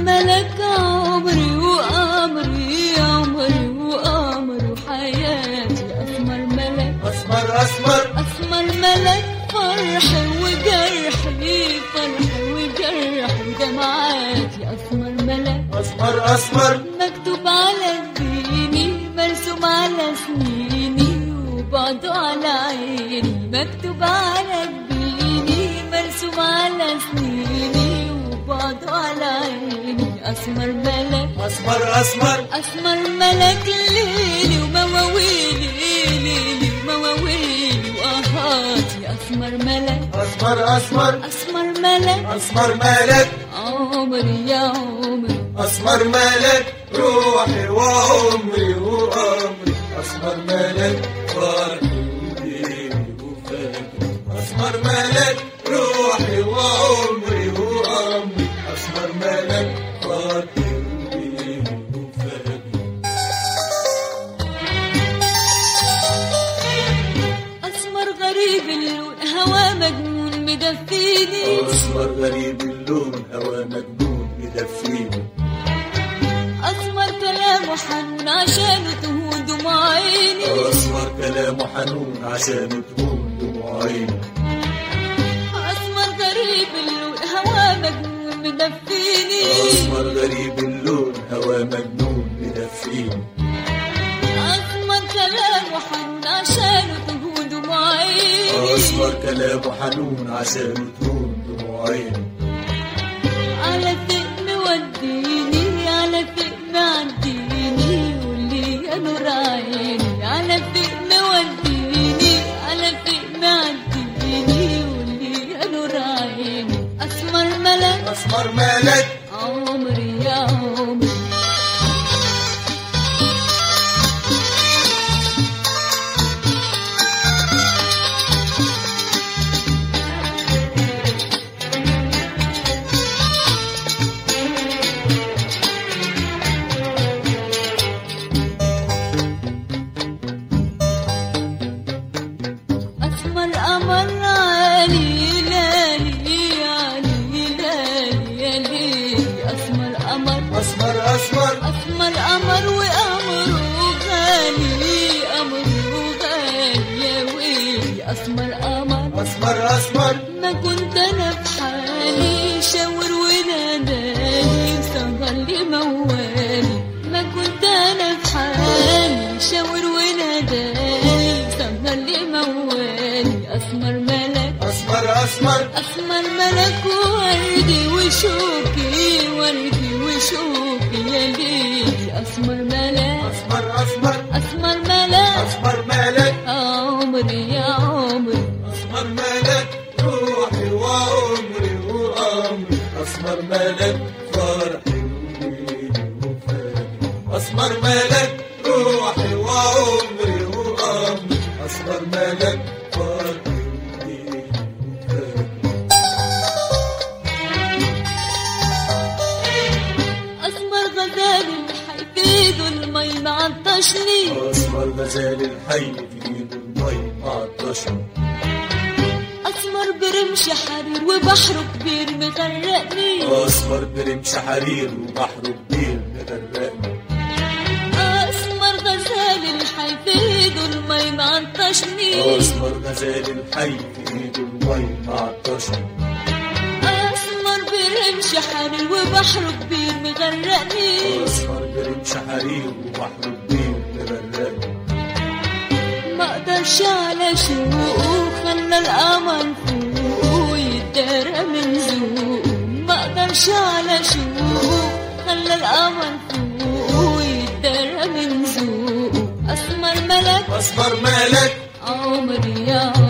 ملك عمري وأمري عمري وأمري وحياتي أسمر ملك أسمر أسمر أسمر ملك فرحي وجرحي فرحي وجرحي دمعاتي أسمر ملك أسمر أسمر مكتوب على جبيني مرسوم على سنيني وبعده على عيني مكتوب على جبيني مرسوم على سنيني وبعده على عيني أسمر ملك أسمر أسمر أسمر ملك ليلي ومواويلي ليلي ومواويلي وأهاتي أسمر ملك أسمر أسمر أسمر ملك أسمر مالك عمري يا عمري أسمر مالك روحي وعمري وأمري أسمر مالك فرحي وليلي وفجري أسمر مالك روحي وعمري وأمري أسمر مالك فرحي وليلي وفجري أسمر غريب اللون هوا مجنون مدفيني أسمر غريب اللون هوا مجنون يدفيني أسمر كلامه حنون عشانه تهون دموع عيني أسمر كلامه حنون عشان تهون دموع عيني أسمر غريب اللون هوا مجنون مدفيني أسمر غريب اللون هوا مجنون يدفيني أسمر كلامه حنون عشانه تهون دموع عيني أسمر كلامه حنون عشان تهون دموع عيني على فين موديني على فين معديني قولي يا نور عيني على فين موديني على فين معديني قولي يا نور عيني أسمر ملك أسمر مالك عمري يا عمري أسمر قمر عالي لالي عالي لالي يا ليلي أسمر قمر أسمر أسمر أسمر قمر وقمره غالي قمره غالي يا ويلي أسمر قمر أسمر أسمر ما كنت أنا في حالي شاور وناداني سهر لي موالي ما كنت أنا في حالي شاور وناداني سهر لي موالي أسمر ملك أسمر أسمر أسمر ملك وردي وشوكي وردي وشوكي يا ليلي أسمر ملك أسمر أسمر أسمر ملك أسمر مالك عمري يا عمري أسمر مالك روحي وعمري وأمري أسمر مالك فرحي وليلي وفجري أسمر مالك روحي وعمري وأمري أسمر مالك فرحي وليلي وفجري أسمر غزال حيفيد المي معطشني أسمر غزال الحي في إيد المي عطشني أسمر برمش حرير وبحره كبير مغرقني أسمر برمش حرير وبحره كبير مغرقني أسمر غزال الحيفيد المي معطشني أسمر غزال الحي في إيد المي عطشني أسمر برمش حرير وبحره كبير مغرقني أسمر برمش حرير وبحره كبير مغرقني ما اقدرش على شوقه خلى القمر فوقه يتدارى من ذوقه ما اقدرش على شوقه خلى القمر فوقه يتدارى من ذوقه اسمر ملك أسمر مالك عمري يا